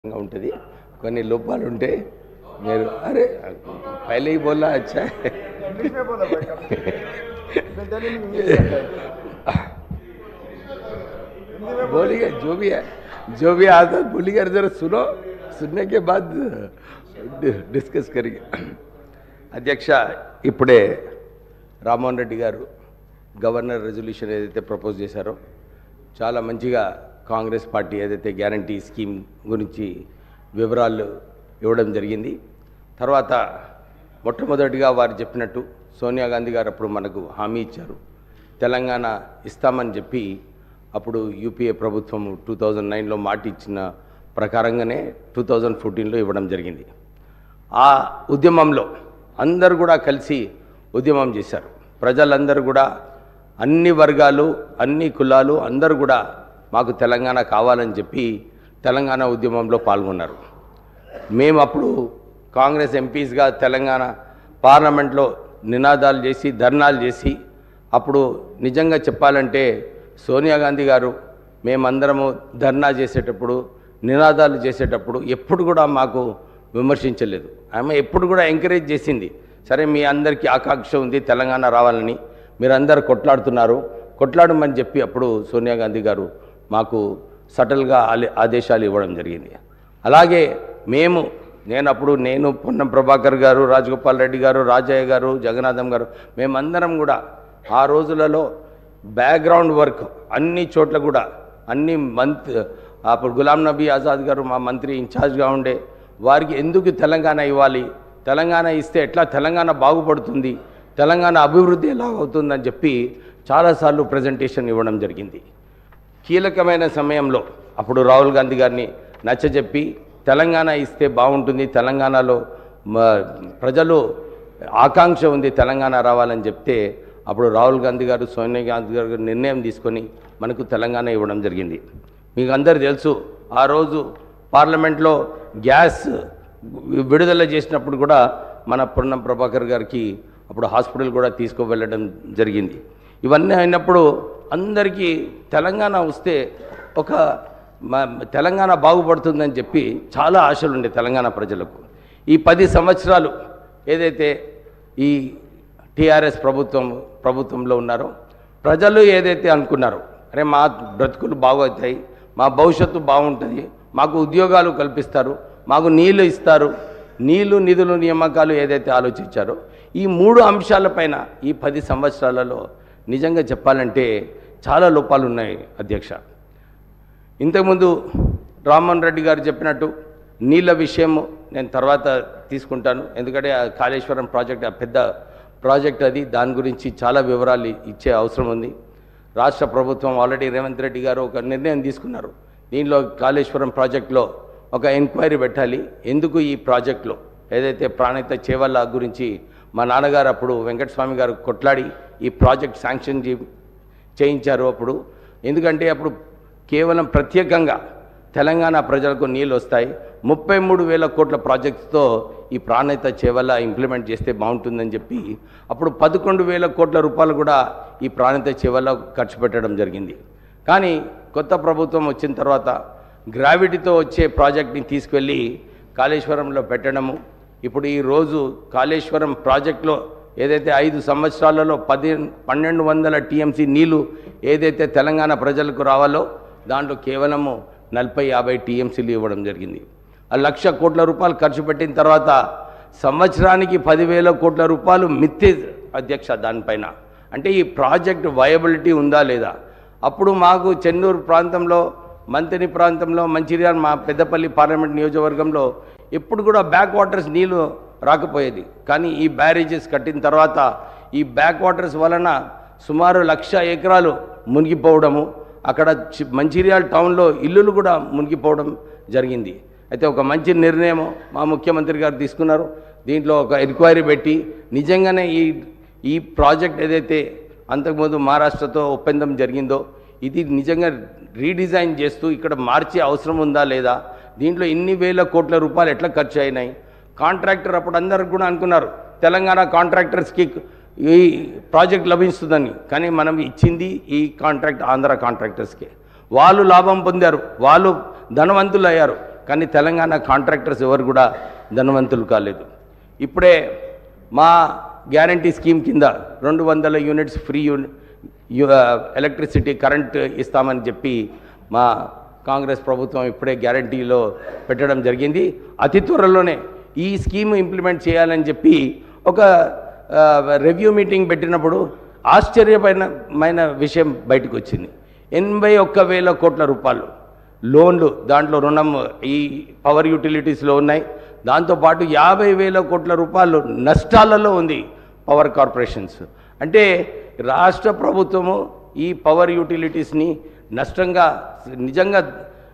ఉంటుంది కొన్ని లోపాలు ఉంటే మీరు అరే పहले ही बोला अच्छा है इंग्लिश में बोलो भाई कभी मैं टेलिंग इंग्लिश हिंदी में बोलिए जो भी है जो भी आता है बोलिए जरा सुनो सुनने के बाद డిస్కస్ కరిగి అధ్యక్ష ఇప్పుడే రామ్మోహన్ రెడ్డి గారు గవర్నర్ రెజల్యూషన్ ఏదైతే ప్రపోజ్ చేశారో చాలా మంచిగా కాంగ్రెస్ పార్టీ ఏదైతే గ్యారంటీ స్కీమ్ గురించి వివరాలు ఇవ్వడం జరిగింది తర్వాత మొట్టమొదటిగా వారు చెప్పినట్టు సోనియా గాంధీ గారు అప్పుడు మనకు హామీ ఇచ్చారు తెలంగాణ ఇస్తామని చెప్పి అప్పుడు యూపీఏ ప్రభుత్వం టూ థౌజండ్ నైన్లో మాట ఇచ్చిన ప్రకారంగానే టూ థౌజండ్ ఫోర్టీన్లో ఇవ్వడం జరిగింది ఆ ఉద్యమంలో అందరూ కూడా కలిసి ఉద్యమం చేశారు ప్రజలందరూ కూడా అన్ని వర్గాలు అన్ని కులాలు అందరూ కూడా మాకు తెలంగాణ కావాలని చెప్పి తెలంగాణ ఉద్యమంలో పాల్గొన్నారు మేము అప్పుడు కాంగ్రెస్ ఎంపీస్గా తెలంగాణ పార్లమెంట్లో నినాదాలు చేసి ధర్నాలు చేసి అప్పుడు నిజంగా చెప్పాలంటే సోనియా గాంధీ గారు మేమందరము ధర్నా చేసేటప్పుడు నినాదాలు చేసేటప్పుడు ఎప్పుడు కూడా మాకు విమర్శించలేదు ఆమె ఎప్పుడు కూడా ఎంకరేజ్ చేసింది సరే మీ అందరికీ ఆకాంక్ష ఉంది తెలంగాణ రావాలని మీరందరూ కొట్లాడుతున్నారు కొట్లాడమని చెప్పి అప్పుడు సోనియా గాంధీ గారు మాకు సటల్గా ఆలే- ఆదేశాలు ఇవ్వడం జరిగింది అలాగే మేము నేను అప్పుడు నేను పొన్నం ప్రభాకర్ గారు రాజగోపాల్ రెడ్డి గారు రాజయ్య గారు జగన్నాథం గారు మేమందరం కూడా ఆ రోజులలో బ్యాక్గ్రౌండ్ వర్క్ అన్ని చోట్ల కూడా అన్ని మంత్ అప్పుడు గులాం నబీ ఆజాద్ గారు మా మంత్రి ఇన్ఛార్జ్గా ఉండే వారికి ఎందుకు తెలంగాణ ఇవ్వాలి తెలంగాణ ఇస్తే ఎట్లా తెలంగాణ బాగుపడుతుంది తెలంగాణ అభివృద్ధి ఎలా అవుతుందని చెప్పి చాలాసార్లు ప్రజెంటేషన్ ఇవ్వడం జరిగింది కీలకమైన సమయంలో అప్పుడు రాహుల్ గాంధీ గారిని నచ్చజెప్పి తెలంగాణ ఇస్తే బాగుంటుంది తెలంగాణలో మ- ప్రజలు ఆకాంక్ష ఉంది తెలంగాణ రావాలని చెప్తే అప్పుడు రాహుల్ గాంధీ గారు సోనియా గాంధీ గారు నిర్ణయం తీసుకొని మనకు తెలంగాణ ఇవ్వడం జరిగింది మీకు అందరు తెలుసు ఆ రోజు పార్లమెంట్లో గ్యాస్ విడుదల చేసినప్పుడు కూడా మన పొన్నం ప్రభాకర్ గారికి అప్పుడు హాస్పిటల్ కూడా తీసుకువెళ్ళడం జరిగింది ఇవన్నీ అయినప్పుడు అందరికీ తెలంగాణ వస్తే ఒక మ- తెలంగాణ బాగుపడుతుందని చెప్పి చాలా ఆశలు ఉండే తెలంగాణ ప్రజలకు ఈ పది సంవత్సరాలు ఏదైతే ఈ టీఆర్ఎస్ ప్రభుత్వం ప్రభుత్వంలో ఉన్నారో ప్రజలు ఏదైతే అనుకున్నారో అరే మా బ్రతుకులు బాగవుతాయి మా భవిష్యత్తు బాగుంటుంది మాకు ఉద్యోగాలు కల్పిస్తారు మాకు నీళ్లు ఇస్తారు నీళ్లు నిధులు నియామకాలు ఏదైతే ఆలోచించారో ఈ మూడు అంశాలపైన ఈ పది సంవత్సరాలలో నిజంగా చెప్పాలంటే చాలా లోపాలు ఉన్నాయి అధ్యక్ష ఇంతకుముందు రామ్మోహన్ రెడ్డి గారు చెప్పినట్టు నీళ్ళ విషయం నేను తర్వాత తీసుకుంటాను ఎందుకంటే ఆ కాళేశ్వరం ప్రాజెక్ట్ ఆ పెద్ద ప్రాజెక్ట్ అది దాని గురించి చాలా వివరాలు ఇచ్చే అవసరం ఉంది రాష్ట్ర ప్రభుత్వం ఆల్రెడీ రేవంత్ రెడ్డి గారు ఒక నిర్ణయం తీసుకున్నారు దీనిలో కాళేశ్వరం ప్రాజెక్టులో ఒక ఎంక్వైరీ పెట్టాలి ఎందుకు ఈ ప్రాజెక్టులో ఏదైతే ప్రాణిత చేవల్ల గురించి మా నాన్నగారు అప్పుడు వెంకటస్వామి గారు కొట్లాడి ఈ ప్రాజెక్ట్ శాంక్షన్ చే- చేయించారు అప్పుడు ఎందుకంటే అప్పుడు కేవలం ప్రత్యేకంగా తెలంగాణ ప్రజలకు నీళ్ళు వస్తాయి ముప్పై మూడు వేల కోట్ల ప్రాజెక్ట్స్తో ఈ ప్రాణహిత చేవల్ల ఇంప్లిమెంట్ చేస్తే బాగుంటుందని చెప్పి అప్పుడు పదకొండు వేల కోట్ల రూపాయలు కూడా ఈ ప్రాణహిత చేవల్ల ఖర్చు పెట్టడం జరిగింది కానీ కొత్త ప్రభుత్వం వచ్చిన తర్వాత గ్రావిటీతో వచ్చే ప్రాజెక్ట్ని తీసుకెళ్ళి కాళేశ్వరంలో పెట్టడము ఇప్పుడు ఈ రోజు కాళేశ్వరం ప్రాజెక్టులో ఏదైతే ఐదు సంవత్సరాలలో పది పన్నెండు వందల టీఎంసీ నీళ్లు ఏదైతే తెలంగాణ ప్రజలకు రావాలో దాంట్లో కేవలము నలభై యాభై టీఎంసీలు ఇవ్వడం జరిగింది ఆ లక్ష కోట్ల రూపాయలు ఖర్చు పెట్టిన తర్వాత సంవత్సరానికి పదివేల కోట్ల రూపాయలు మిత్తి అధ్యక్ష దానిపైన అంటే ఈ ప్రాజెక్ట్ వయబిలిటీ ఉందా లేదా అప్పుడు మాకు చెన్నూరు ప్రాంతంలో మంతిని ప్రాంతంలో మంచిర్యాల మా పెద్దపల్లి పార్లమెంట్ నియోజకవర్గంలో ఎప్పుడు కూడా బ్యాక్ వాటర్స్ నీళ్లు రాకపోయేది కానీ ఈ బ్యారేజెస్ కట్టిన తర్వాత ఈ బ్యాక్ వాటర్స్ వలన సుమారు లక్ష ఎకరాలు మునిగిపోవడము అక్కడ చి- మంచిర్యాల టౌన్లో ఇల్లులు కూడా మునిగిపోవడం జరిగింది అయితే ఒక మంచి నిర్ణయం మా ముఖ్యమంత్రి గారు తీసుకున్నారు దీంట్లో ఒక ఎంక్వైరీ పెట్టి నిజంగానే ఈ ఈ ప్రాజెక్ట్ ఏదైతే అంతకుముందు మహారాష్ట్రతో ఒప్పందం జరిగిందో ఇది నిజంగా రీడిజైన్ చేస్తూ ఇక్కడ మార్చే అవసరం ఉందా లేదా దీంట్లో ఇన్ని వేల కోట్ల రూపాయలు ఎట్లా ఖర్చు అయినాయి కాంట్రాక్టర్ అప్పుడు అందరికి కూడా అనుకున్నారు తెలంగాణ కాంట్రాక్టర్స్కి ఈ ప్రాజెక్ట్ లభిస్తుందని కానీ మనం ఇచ్చింది ఈ కాంట్రాక్ట్ ఆంధ్ర కాంట్రాక్టర్స్కే వాళ్ళు లాభం పొందారు వాళ్ళు ధనవంతులు అయ్యారు కానీ తెలంగాణ కాంట్రాక్టర్స్ ఎవరు కూడా ధనవంతులు కాలేదు ఇప్పుడే మా గ్యారంటీ స్కీమ్ కింద రెండు వందల యూనిట్స్ ఫ్రీ యూని యు- ఎలక్ట్రిసిటీ కరెంట్ ఇస్తామని చెప్పి మా కాంగ్రెస్ ప్రభుత్వం ఇప్పుడే గ్యారంటీలో పెట్టడం జరిగింది అతి త్వరలోనే ఈ స్కీమ్ ఇంప్లిమెంట్ చేయాలని చెప్పి ఒక ఆ, రివ్యూ మీటింగ్ పెట్టినప్పుడు ఆశ్చర్యమైన విషయం బయటకు వచ్చింది ఎనభై ఒక్క వేల కోట్ల రూపాయలు లోన్లు దాంట్లో రుణం ఈ పవర్ యూటిలిటీస్లో ఉన్నాయి దాంతోపాటు యాభై వేల కోట్ల రూపాయలు నష్టాలలో ఉంది పవర్ కార్పొరేషన్స్ అంటే రాష్ట్ర ప్రభుత్వము ఈ పవర్ యూటిలిటీస్ని నష్టంగా నిజంగా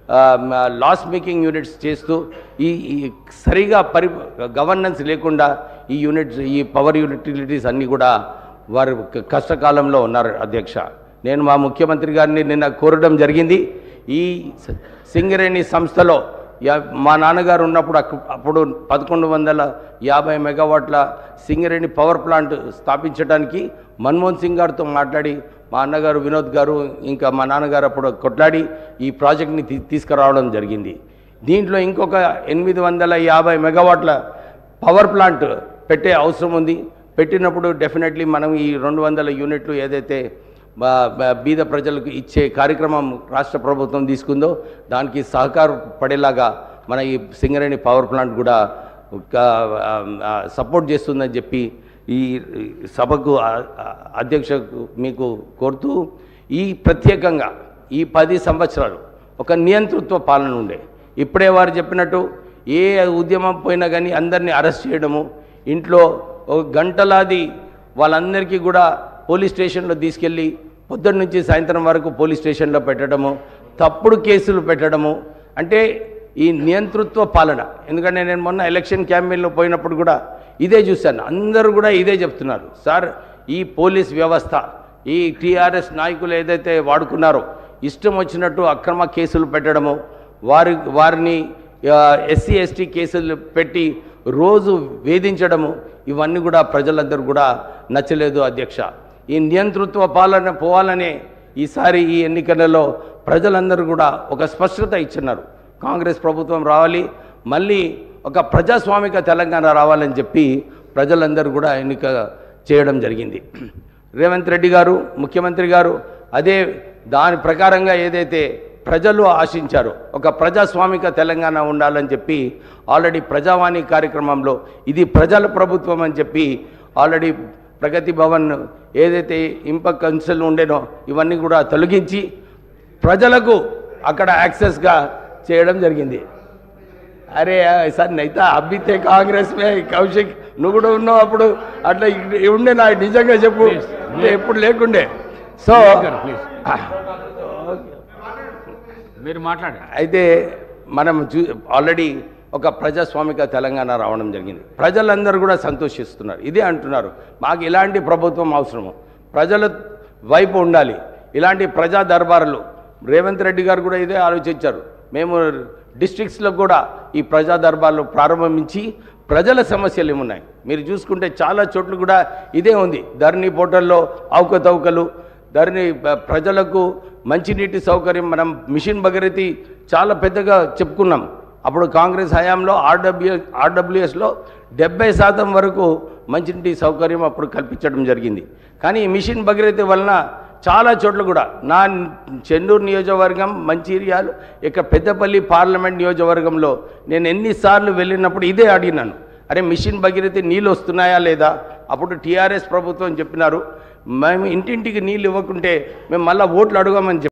లాస్ మేకింగ్ యూనిట్స్ చేస్తూ ఈ ఈ సరిగా పరి గవర్నెన్స్ లేకుండా ఈ యూనిట్స్ ఈ పవర్ యూటిలిటీస్ అన్నీ కూడా వారు క- కష్టకాలంలో ఉన్నారు అధ్యక్ష నేను మా ముఖ్యమంత్రి గారిని నిన్న కోరడం జరిగింది ఈ స- సింగరేణి సంస్థలో యా- మా నాన్నగారు ఉన్నప్పుడు అక్- అప్పుడు పదకొండు వందల యాభై మెగావాట్ల సింగరేణి పవర్ ప్లాంట్ స్థాపించడానికి మన్మోహన్ సింగ్ గారితో మాట్లాడి మా అన్నగారు వినోద్ గారు ఇంకా మా నాన్నగారు అప్పుడు కొట్లాడి ఈ ప్రాజెక్ట్ని తీ- తీసుకురావడం జరిగింది దీంట్లో ఇంకొక ఎనిమిది వందల యాభై మెగావాట్ల పవర్ ప్లాంట్ పెట్టే అవసరం ఉంది పెట్టినప్పుడు డెఫినెట్లీ మనం ఈ రెండు వందల యూనిట్లు ఏదైతే బా- బా- బీద ప్రజలకు ఇచ్చే కార్యక్రమం రాష్ట్ర ప్రభుత్వం తీసుకుందో దానికి సహకారపడేలాగా మన ఈ సింగరేణి పవర్ ప్లాంట్ కూడా ఒక, ఆ, ఆ, సపోర్ట్ చేస్తుందని చెప్పి ఈ సభకు ఆ- ఆ- అధ్యక్షకు మీకు కోరుతూ ఈ ప్రత్యేకంగా ఈ పది సంవత్సరాలు ఒక నియంతృత్వ పాలన ఉండే ఇప్పుడే వారు చెప్పినట్టు ఏ ఉద్యమం పోయినా కానీ అందరినీ అరెస్ట్ చేయడము ఇంట్లో ఒక గంటలాది వాళ్ళందరికీ కూడా పోలీస్ స్టేషన్లో తీసుకెళ్ళి పొద్దున్న నుంచి సాయంత్రం వరకు పోలీస్ స్టేషన్లో పెట్టడము తప్పుడు కేసులు పెట్టడము అంటే ఈ నియంతృత్వ పాలన ఎందుకంటే నేను మొన్న ఎలక్షన్ క్యాంపెయిన్లో పోయినప్పుడు కూడా ఇదే చూశాను అందరూ కూడా ఇదే చెప్తున్నారు సార్ ఈ పోలీస్ వ్యవస్థ ఈ టీఆర్ఎస్ నాయకులు ఏదైతే వాడుకున్నారో ఇష్టం వచ్చినట్టు అక్రమ కేసులు పెట్టడము వారి వారిని ఎస్సీ ఎస్టీ కేసులు పెట్టి రోజు వేధించడము ఇవన్నీ కూడా ప్రజలందరూ కూడా నచ్చలేదు అధ్యక్ష ఈ నియంతృత్వ పాలన పోవాలనే ఈసారి ఈ ఎన్నికలలో ప్రజలందరూ కూడా ఒక స్పష్టత ఇచ్చినారు కాంగ్రెస్ ప్రభుత్వం రావాలి మళ్ళీ ఒక ప్రజాస్వామిక తెలంగాణ రావాలని చెప్పి ప్రజలందరూ కూడా ఎన్నిక చేయడం జరిగింది రేవంత్ రెడ్డి గారు ముఖ్యమంత్రి గారు అదే దాని ప్రకారంగా ఏదైతే ప్రజలు ఆశించారో ఒక ప్రజాస్వామిక తెలంగాణ ఉండాలని చెప్పి ఆల్రెడీ ప్రజావాణి కార్యక్రమంలో ఇది ప్రజల ప్రభుత్వం అని చెప్పి ఆల్రెడీ ప్రగతి భవన్ ఏదైతే ఇంప కౌన్సిల్ ఉండేనో ఇవన్నీ కూడా తొలగించి ప్రజలకు అక్కడ యాక్సెస్గా చేయడం జరిగింది అరే సార్ నైతా అబ్బితే కాంగ్రెస్ మే కౌశిక్ నువ్వు కూడా ఉన్నావు అప్పుడు అట్లా ఇ- ఉండే నా నిజంగా చెప్పు అంటే ఎప్పుడు లేకుండే సో ప్లీజ్ మీరు మాట్లాడండి అయితే మనం చూ ఆల్రెడీ ఒక ప్రజాస్వామిక తెలంగాణ రావడం జరిగింది ప్రజలందరూ కూడా సంతోషిస్తున్నారు ఇదే అంటున్నారు మాకు ఇలాంటి ప్రభుత్వం అవసరము ప్రజల వైపు ఉండాలి ఇలాంటి ప్రజా దర్బారులు రేవంత్ రెడ్డి గారు కూడా ఇదే ఆలోచించారు మేము డిస్ట్రిక్ట్స్లో కూడా ఈ ప్రజా దర్బార్లు ప్రారంభించి ప్రజల సమస్యలు ఏమున్నాయి మీరు చూసుకుంటే చాలా చోట్ల కూడా ఇదే ఉంది ధరణి పోర్టల్లో అవకతవకలు ధరణి ప- ప్రజలకు మంచినీటి సౌకర్యం మనం మిషన్ భగీరథి చాలా పెద్దగా చెప్పుకున్నాం అప్పుడు కాంగ్రెస్ హయాంలో ఆర్డబ్ల్యూ ఆర్డబ్ల్యూఎస్లో డెబ్బై శాతం వరకు మంచినీటి సౌకర్యం అప్పుడు కల్పించడం జరిగింది కానీ ఈ మిషన్ భగీరథి వలన చాలా చోట్ల కూడా నా చెన్నూరు నియోజకవర్గం మంచిర్యాలు ఇక పెద్దపల్లి పార్లమెంట్ నియోజకవర్గంలో నేను ఎన్నిసార్లు వెళ్ళినప్పుడు ఇదే అడిగినాను అరే మిషన్ భగీరథి నీళ్ళు వస్తున్నాయా లేదా అప్పుడు టీఆర్ఎస్ ప్రభుత్వం చెప్పినారు మేము ఇంటింటికి నీళ్ళు ఇవ్వకుంటే మేము మళ్ళీ ఓట్లు అడగమని చెప్పి